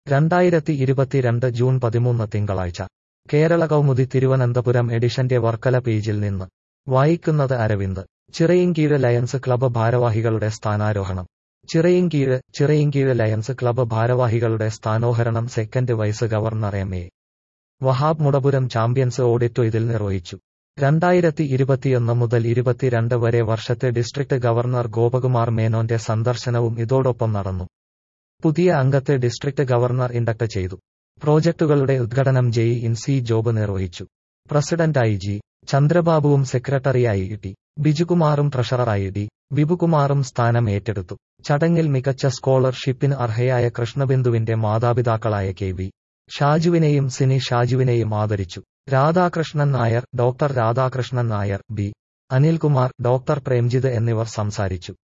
രണ്ടായിരത്തി ഇരുപത്തിരണ്ട് ജൂൺ പതിമൂന്ന് തിങ്കളാഴ്ച കേരള കൗമുദി തിരുവനന്തപുരം എഡിഷന്റെ വർക്കല പേജിൽ നിന്ന് വായിക്കുന്നത് അരവിന്ദ് ചിറയിൻകീഴ് ലയൺസ് ക്ലബ്ബ് ഭാരവാഹികളുടെ സ്ഥാനാരോഹണം ചിറയിൻകീഴ് ചിറയിൻകീഴ് ലയൺസ് ക്ലബ്ബ് ഭാരവാഹികളുടെ സ്ഥാനോഹരണം second vice governor M A Wahab Mudapuram Champions ഓഡിറ്റോറിയത്തിൽ നിർവഹിച്ചു രണ്ടായിരത്തി ഇരുപത്തിയൊന്ന് മുതൽ ഇരുപത്തിരണ്ട് വരെ വർഷത്തെ ഡിസ്ട്രിക്ട് ഗവർണർ ഗോപകുമാർ മേനോന്റെ സന്ദർശനവും ഇതോടൊപ്പം നടന്നു പുതിയ അംഗത്തെ ഡിസ്ട്രിക്ട് ഗവർണർ ഇൻഡക്ട് ചെയ്തു പ്രോജക്ടുകളുടെ ഉദ്ഘാടനം ജെഇ ഇൻ സി ജോബ് നിർവഹിച്ചു പ്രസിഡന്റായി ജി ചന്ദ്രബാബുവും സെക്രട്ടറിയായി ടി ബിജുകുമാറും ട്രഷററായി ഡി വിപുകുമാറും സ്ഥാനം ഏറ്റെടുത്തു ചടങ്ങിൽ മികച്ച സ്കോളർഷിപ്പിന് അർഹയായ കൃഷ്ണബിന്ദുവിന്റെ മാതാപിതാക്കളായ കെ വി ഷാജുവിനെയും സിനി ഷാജുവിനെയും ആദരിച്ചു Radhakrishnan Nair doctor Radhakrishnan Nair B Anilkumar doctor Premjith എന്നിവർ സംസാരിച്ചു